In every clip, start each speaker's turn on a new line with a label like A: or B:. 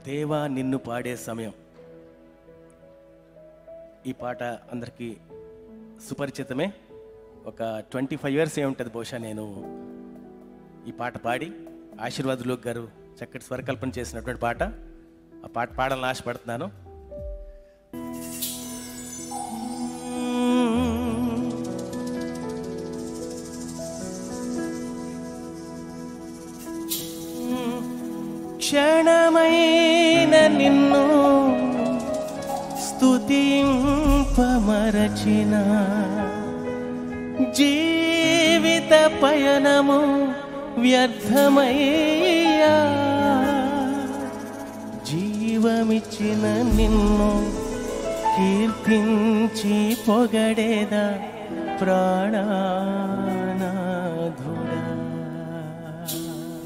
A: దేవా నిన్ను పాడే సమయం ఈ పాట అందరికీ సుపరిచితమే ఒక ట్వంటీ ఫైవ్ ఇయర్స్ ఏ ఉంటుంది బహుశా నేను ఈ పాట పాడి ఆశీర్వాద్ లోక్ గారు చక్కటి స్వరకల్పన చేసినటువంటి పాట ఆ పాట పాడాలని ఆశపడుతున్నాను క్షణమైన నిన్ను స్తుతింపమరచిన జీవిత పయనము వ్యర్థమయ్యా జీవమిచ్చిన నిన్ను కీర్తించి పొగడేదా ప్రాణానాథుడా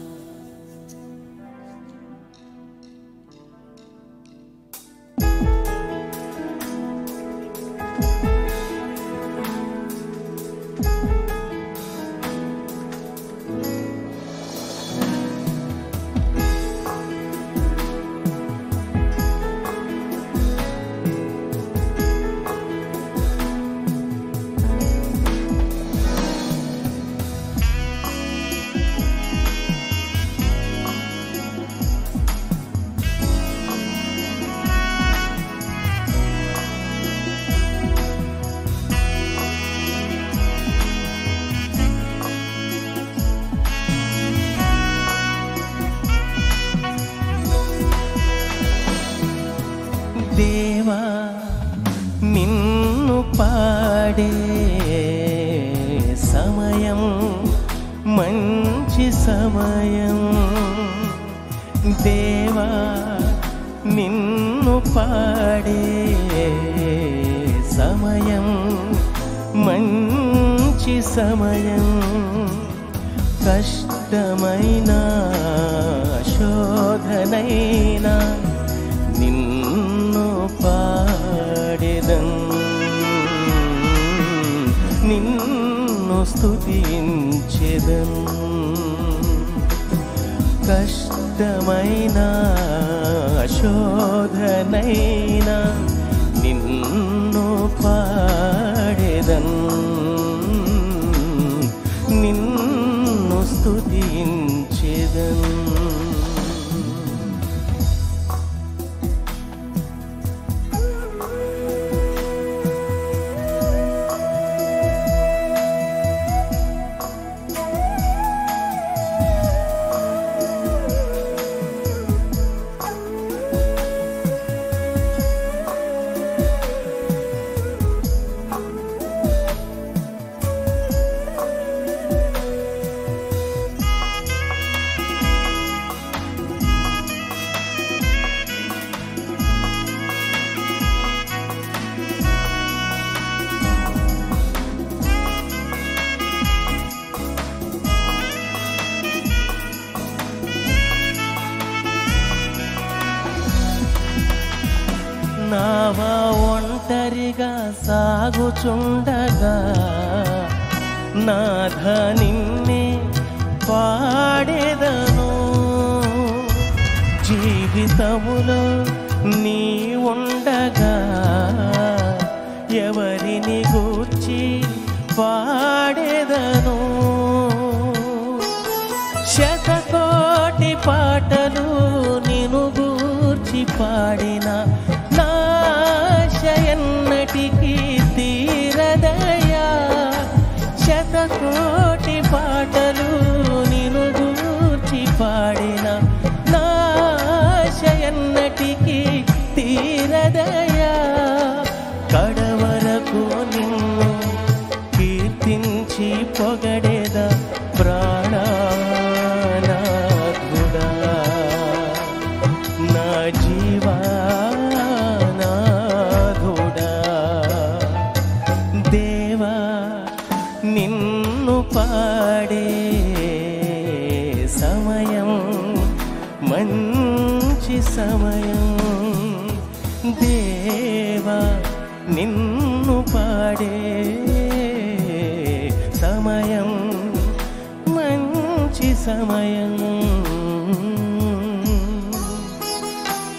A: దేవా నిన్ను పాడే సమయం మంచి సమయం దేవా నిన్ను పాడే సమయం మంచి సమయం కష్టమైన శోధనైనా నిన్ను పాడెదం నిన్ను స్తుతించెదం కష్టమైన శోధనైనా నిన్ను పాడెదం నిన్ను స్తుతించెదం నావా ఒంటరిగా సాగుచుండగా నాథ నిన్నే పాడేదను జీవితములో నీ ఉండగా ఎవరిని గూర్చి పాడేదను శతకోటి పాటలు నిను గూర్చి పాడిన నాశయన్నటికి తీరదయా శతకోటి పాటలు నిను గూర్చి పాడిన నాశయన్నటికి తీరదయా కడవరకు నిన్ను కీర్తించి పొగడేద ప్రాణానాథుడా నా జీవానాథుడా దేవా నిన్ను పాడే సమయం మంచి సమయం దేవా నిన్ను పాడే సమయం మంచి సమయం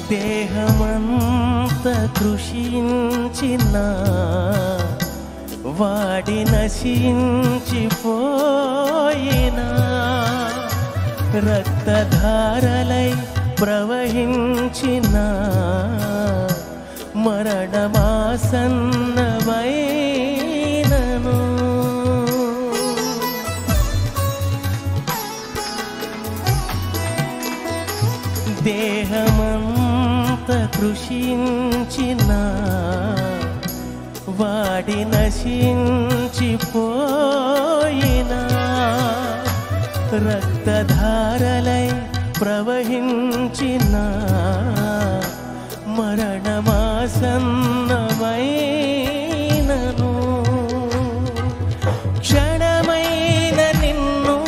A: దేహమంత కృషించిన వాడి నశించిపోయినా రక్తధారలై ప్రవహించిన మరణమాసన్నమైనను దేహమంత కృషించిన వాడి నశించిపోయినా రక్తధారలై ప్రవహించిన మరణమాసన్నమైనను క్షణమైన నిన్ను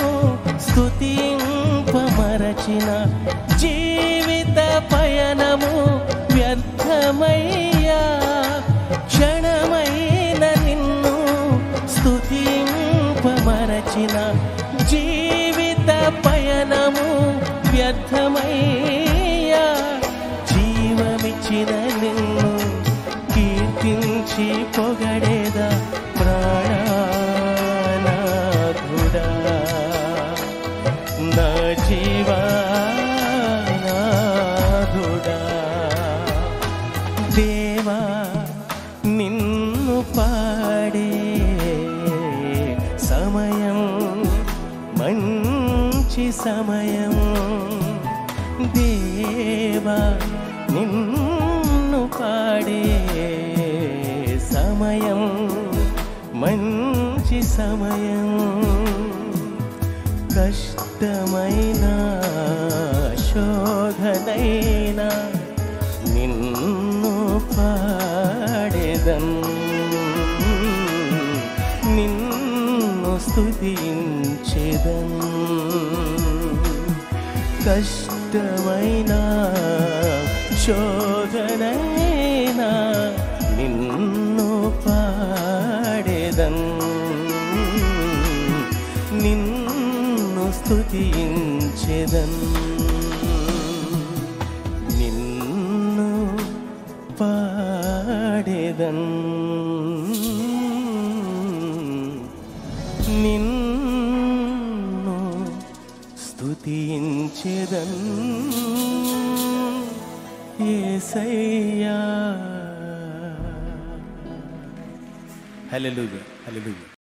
A: స్తుతింపమరచిన జీవిత పయనము వ్యర్థమయ్యా క్షణమైన నిన్ను స్తుతింపమరచిన జీవిత పయనము వ్యర్థమయ్యా జీవమిచ్చిన నిన్ను కీర్తించి పొగడేదా ప్రాణనాథుడా నా జీవనాథుడా దేవా నిన్ను పాడే సమయం మంచి సమయం దేవా నిన్ను పాడే సమయం మంచి సమయం కష్టమైన శోధనైనా నిన్ను పాడేదన్ నిన్ను స్తుతించేదన్ కష్టమైన శోధనైనా నిన్ను పాడేదన్ నిన్ను స్తుతించెదన్ నిన్ను పాడేదన్ నిన్ను స్తుతించెదన్ ఏసయ్యా హల్లెలూయా హల్లెలూయా